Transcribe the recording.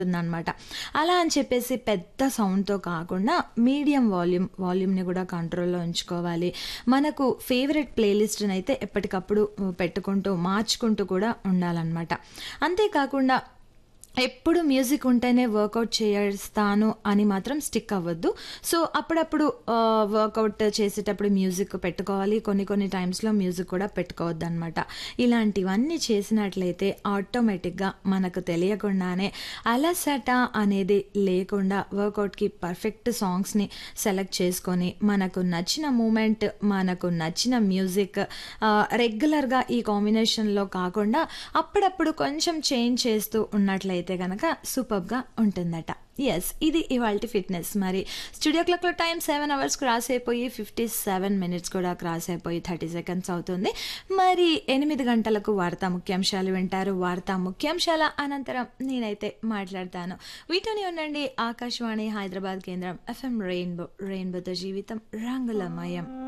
ఉంటుందనమాట. అలా అని చెప్పేసి పెద్ద సౌండ్‌తో కాకుండా మీడియం వాల్యూమ్, వాల్యూమ్‌ని గూడా కంట్రోల్‌లో ఉంచుకోవాలి. మనకు ఫేవరెట్ ప్లే లిస్ట్‌నైతే ఎప్పటికప్పుడు హ్మ్, పెట్టుకుంటూ, మార్చుకుంటూ కూడా ఉండాలనమాట. అంతే కాకుండా ఎప్పుడు మ్యూజిక్ ఉంటేనే వర్కౌట్ చేస్తాను అని మాత్రం స్టిక్ అవ్వద్దు. సో, అప్పుడప్పుడు ఆహ్, వర్కౌట్ చేసేటప్పుడు మ్యూజిక్ పెట్టుకోవాలి. కొన్ని కొన్ని టైమ్స్‌లో మ్యూజిక్ కూడా పెట్టుకోవద్దనమాట. ఇలాంటివన్నీ చేసినట్లయితే ఆటోమేటిక్‌గా మనకు తెలియకుండానే అలసట అనేది లేకుండా వర్కౌట్‌కి పర్ఫెక్ట్ సాంగ్స్‌ని సెలెక్ట్ చేసుకొని, మనకు నచ్చిన మూమెంట్, మనకు నచ్చిన మ్యూజిక్ ఆహ్, రెగ్యులర్‌గా ఈ కాంబినేషన్‌లో కాకుండా అప్పుడప్పుడు కొంచెం చేంజ్ చేస్తూ ఉన్నట్లయితే గనక సూపర్బ్‌గా ఉంటుందట. యెస్. ఇది ఇవాల్టి ఫిట్‌నెస్. మరి స్టూడియో క్లాక్‌లో టైం 7 అవర్స్ క్రాస్ అయిపోయి 57 మినిట్స్ కూడా క్రాస్ అయిపోయి 30 సెకండ్స్ అవుతుంది. మరి 8 గంటలకు వార్తా ముఖ్యాంశాలు వింటారు. వార్తా ముఖ్యాంశాల అనంతరం నేనైతే మాట్లాడతాను. వింటూనే ఉండండి ఆకాశవాణి హైదరాబాద్ కేంద్రం ఎఫ్ఎం రెయిన్బో. రెయిన్బోతో జీవితం రంగులమయం.